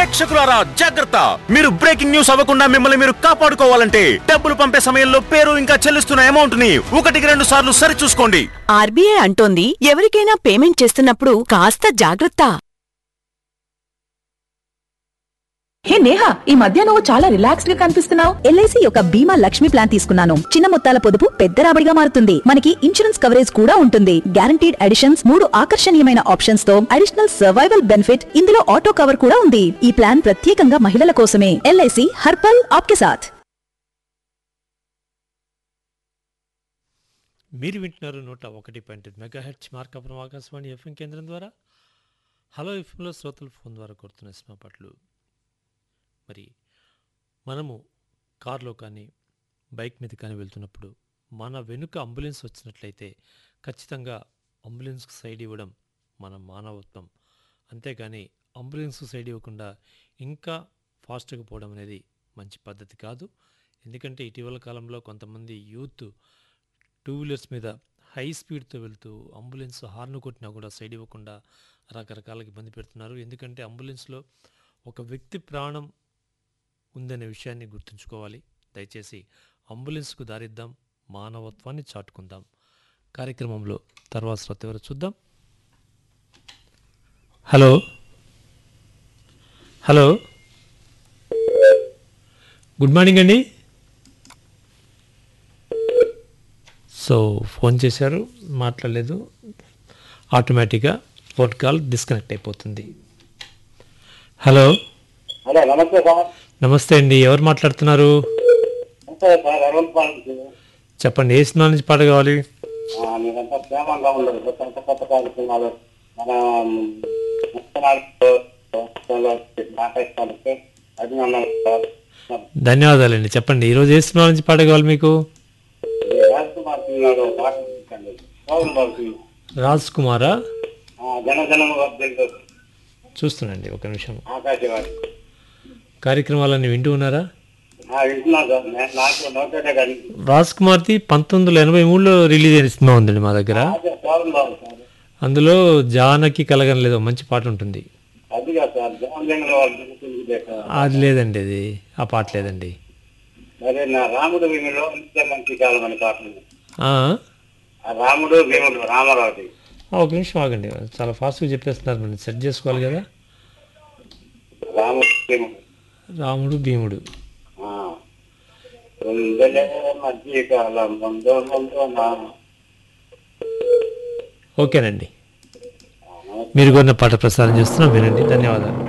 ప్రేక్షకులారా జాగ్రత్త మీరు breaking news అవ్వకుండా మిమ్మల్ని మీరు కాపాడుకోవాలంటే డబ్బులు పంపే సమయంలో పేరు ఇంకా చెల్లిస్తున్న అమౌంట్ ని ఒకటికి రెండు సార్లు సరిచూసుకోండి ఆర్బీఐ అంటోంది ఎవరికైనా పేమెంట్ చేస్తున్నప్పుడు కాస్త జాగ్రత్త హే నేహా ఈ మధ్య నువ్వు చాలా రిలాక్స్డ్ గా కనిపిస్తున్నావు ఎల్ఐసి యొక్క బీమా లక్ష్మి ప్లాన్ తీసుకున్నాను చిన్న మొత్తాల పొదుపు పెద్ద రాబడిగా మారుతుంది మనకి ఇన్సూరెన్స్ కవరేజ్ కూడా ఉంటుంది గ్యారంటీడ్ అడిషన్స్ మూడు ఆకర్షణీయమైన ఆప్షన్స్ తో అడిషనల్ సర్వైవల్ బెనిఫిట్ ఇందులో ఆటో కవర్ కూడా ఉంది ఈ ప్లాన్ ప్రత్యేకంగా మహిళల కోసమే ఎల్ఐసి హర్పల్ ఆప్కే సాథ్ మీరు వింటున్నారు నూట ఒకటి point mega H Markapuram Akashvani FM కేంద్రం ద్వారా హలో ఎఫ్ఎంలో శ్రోతలు ఫోన్ ద్వారా కొడుతున్న సినిమా పాటలు మరి మనము కారులో కానీ బైక్ మీద కానీ వెళ్తున్నప్పుడు మన వెనుక అంబులెన్స్ వచ్చినట్లయితే ఖచ్చితంగా అంబులెన్స్కి సైడ్ ఇవ్వడం మన మానవత్వం అంతేగాని అంబులెన్స్కి సైడ్ ఇవ్వకుండా ఇంకా ఫాస్ట్గా పోవడం అనేది మంచి పద్ధతి కాదు ఎందుకంటే ఇటీవల కాలంలో కొంతమంది యూత్ టూ వీలర్స్ మీద హై స్పీడ్తో వెళ్తూ అంబులెన్స్ హార్న్ కొట్టినా కూడా సైడ్ ఇవ్వకుండా రకరకాల ఇబ్బంది పెడుతున్నారు ఎందుకంటే అంబులెన్స్లో ఒక వ్యక్తి ప్రాణం ఉందనే విషయాన్ని గుర్తుంచుకోవాలి దయచేసి అంబులెన్స్కు దారిద్దాం మానవత్వాన్ని చాటుకుందాం కార్యక్రమంలో తర్వాత శ్రోత ఎవరో చూద్దాం హలో హలో గుడ్ మార్నింగ్ అండి సో ఫోన్ చేశారు మాట్లాడలేదు ఆటోమేటిక్గా ఫోన్ కాల్ డిస్కనెక్ట్ అయిపోతుంది హలో హలో నమస్తే సార్ నమస్తే అండి ఎవరు మాట్లాడుతున్నారు నమస్తే సార్ అరుణ్ పాండ్ చెప్పండి ఏ సినిమా నుంచి పాట కావాలి మీరంతా క్షేమంగా ఉండదు కొత్త కొత్త కార్యక్రమాలు మన ముఖ్యనాడు మాట్లాడుకోవాలంటే అభినందనలు సార్ ధన్యవాదాలండి చెప్పండి ఈరోజు ఏ సినిమా నుంచి పాట కావాలి మీకు ఇది రాజ్కుమార్ సినిమాలో పాట ఇచ్చండి పవన్ బాబు సినిమా రాజ్ కుమారా ఆ, జన జనము వర్ధిల్లు చూస్తున్నాండి ఒక నిమిషం ఆకాశవాణి కార్యక్రమాలన్నీ వింటూ ఉన్నారా ఆ, వింటున్నాను సార్ నేను నాకు నోటెడే కానీ రాజ్ కుమార్ది పంతొమ్మిది వందల ఎనభై మూడులో రిలీజ్ అయిన సినిమా ఉందండి మా దగ్గర అదే పవన్ బాబు సార్ అందులో జానకి కలగనలేదు మంచి పాట ఉంటుంది అదిగా సార్ జనజంగల వాళ్ళు తెలుగుదే సార్ అది లేదండి అది ఆ పాట లేదండి అదే నా రాముడు భీములో నిత్య మంచి కాలం అని పాట ఉంది. ఆ? ఆ రాముడు భీముడు రామారావుది ఆ, ఒక నిమిషం ఆగండి చాలా ఫాస్ట్గా చెప్పేస్తున్నారు మరి సెట్ చేసుకోవాలి కదా రాముడు భీముడు రాముడు భీముడు ఆ. ఉందలే మధ్య కాలం ముందో ముందో నా ఓకేనండి మీరు కొన్న పాట ప్రసారం చేస్తున్నాం వినండి ధన్యవాదాలు